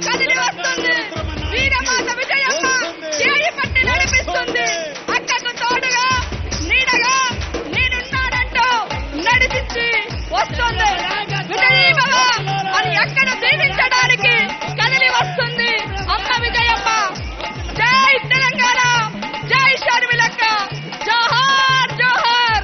కదిలి వస్తుంది వీరమాత విజయమ్మ చేయి పట్టి నడిపిస్తుంది అక్కకు తోడుగా నీడగా నేనున్నానంటూ నడిపించి వస్తుంది విజయీ భవ అని ఎక్కడ దీవించడానికి కదిలి వస్తుంది అమ్మ విజయమ్మ జై తెలంగాణ జై షర్మిలక్క జోహార్ జోహార్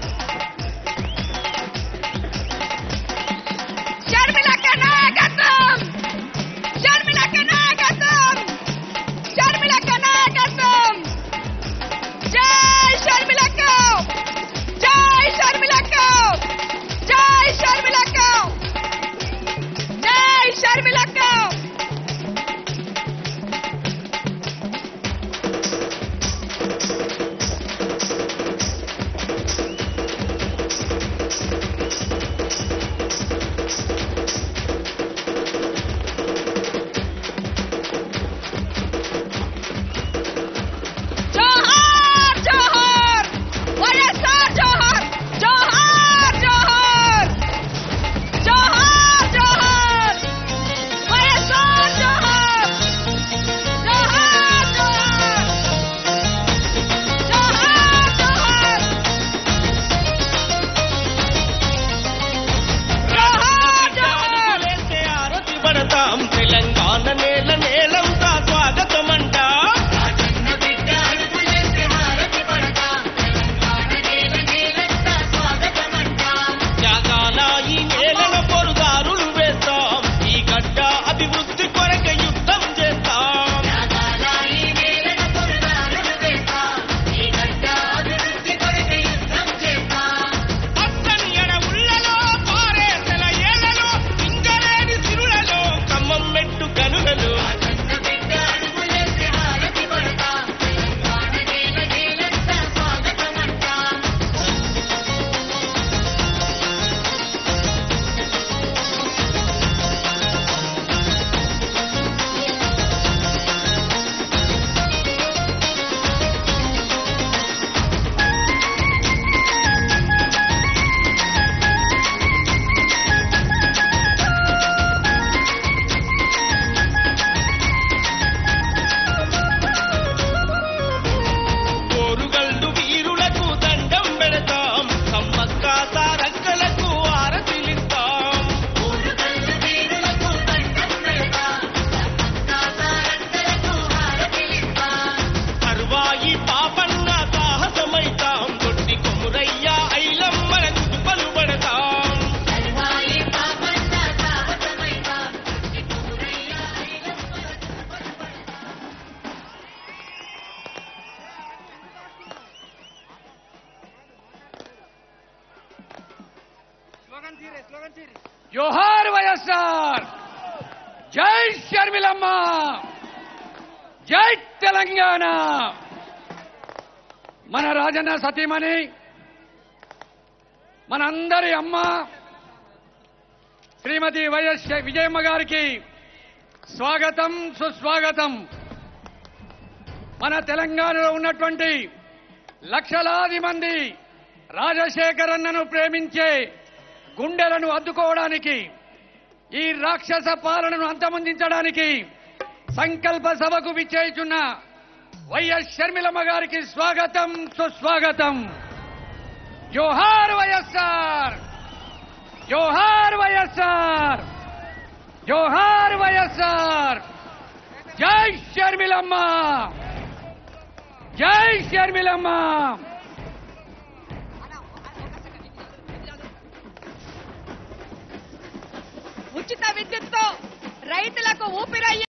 షర్మిలక్క నాయకత్వం షర్మిలక్క నాయకత్వం షర్మిలక్క నాయకత్వం జై షర్మిలక్క జై షర్మిలక్క జై షర్మిలక్క జై షర్మిలక్క జోహార్ జోహార్ వైఎస్ఆర్ జోహార్ జోహార్ జోహార్ జోహార్ జోహార్ వైఎస్ఆర్ జోహార్ జోహార్ జోహార్ జోహార్ జోహార్ జోహార్ జోహార్ లేస్తే ఆరతి పడతాం తెలంగాణ నేల నేలంతా స్వాగతమంట త్యాగాల ఈ నేలను పొరుదారులు వేస్తాం ఈ గడ్డ అభివృద్ధి కొరక యుద్ధం చేస్తాం పచ్చని ఎడవుళ్ళలో పారేసల ఏళ్లలో ఇంగలేని సిరులలో ఖమ్మం మెట్టు గనులలో కోరుగల్లు వీరులకు దండం పెడతాం సమ్మక్క సారక్కలకు ఆరతిలిస్తాం అరువాయి పాపన్న సాహసమైతాం దొడ్డి కొమురయ్య ఐలమ్మల చుట్టుపలు పడతాం జోహార్ వైఎస్ఆర్ జై షర్మిలమ్మ జై తెలంగాణ మన రాజన్న సతీమణి మనందరి అమ్మ శ్రీమతి వైఎస్ విజయమ్మ గారికి స్వాగతం సుస్వాగతం మన తెలంగాణలో ఉన్నటువంటి లక్షలాది మంది రాజశేఖరన్నను ప్రేమించే గుండెలను అద్దుకోవడానికి ఈ రాక్షస పాలనను అంతమొందించడానికి సంకల్ప సభకు విచ్చేయుచున్న వైఎస్ షర్మిలమ్మ గారికి స్వాగతం సుస్వాగతం జోహార్ వైఎస్ఆర్ జోహార్ వైఎస్ఆర్ జోహార్ వైఎస్ఆర్ జై షర్మిలమ్మ జై షర్మిలమ్మ ఉచిత విద్యుత్తో రైతులకు ఊపిరయ్యే